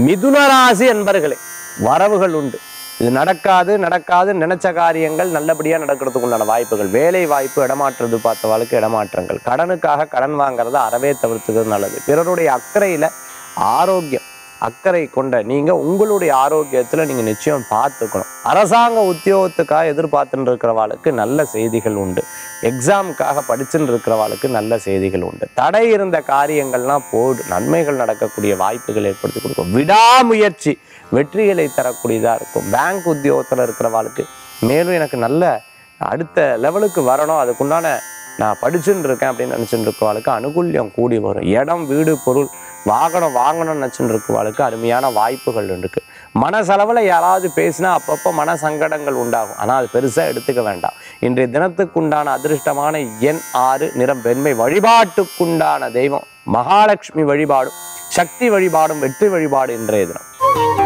மிதுன ராசி என்பர்களே வரவுகள் உண்டு இது நடக்காது நடக்காது நினைச்ச காரியங்கள் நல்லபடியா நடக்கிறதுக்கு உண்டான வாய்ப்புகள் வேலை வாய்ப்பு இடமாற்றுறது பார்த்தவாளுக்கு இடமாற்றங்கள் கடனுக்காக கடன் வாங்குறத அறவே தவிர்த்துக்கிறது நல்லது பிறருடைய அக்கறையில ஆரோக்கியம் அக்கறை கொண்ட நீங்க உங்களுடைய ஆரோக்கியத்துல நீங்க நிச்சயம் பார்த்துக்கணும் அரசாங்க உத்தியோகத்துக்காக எதிர்பார்த்துட்டு இருக்கிறவாளுக்கு நல்ல செய்திகள் உண்டு எக்ஸாமுக்காக படிச்சுட்டு இருக்கிறவாளுக்கு நல்ல செய்திகள் உண்டு தடை இருந்த காரியங்கள்லாம் போடு நன்மைகள் நடக்கக்கூடிய வாய்ப்புகள் ஏற்படுத்தி கொடுக்கும் விடாமுயற்சி வெற்றிகளை தரக்கூடியதா இருக்கும் பேங்க் உத்தியோகத்துல இருக்கிறவாளுக்கு மேலும் எனக்கு நல்ல அடுத்த லெவலுக்கு வரணும் அதுக்குண்டான நான் படிச்சுட்டு இருக்கேன் அப்படின்னு நினச்சிட்டு இருக்கவாளுக்கு அனுகூல்யம் கூடி வரும் இடம் வீடு பொருள் வாகனம் வாங்கணும்னு நினச்சிட்டு இருக்கவாளுக்கு அருமையான வாய்ப்புகள் இருக்கு மனசளவில் யாராவது பேசினா அப்பப்போ மன சங்கடங்கள் உண்டாகும் ஆனால் அது பெருசாக எடுத்துக்க வேண்டாம் இன்றைய தினத்துக்குண்டான அதிர்ஷ்டமான எண் ஆறு நிறம் வெண்மை வழிபாட்டுக்குண்டான தெய்வம் மகாலட்சுமி வழிபாடும் சக்தி வழிபாடும் வெற்றி வழிபாடு இன்றைய தினம்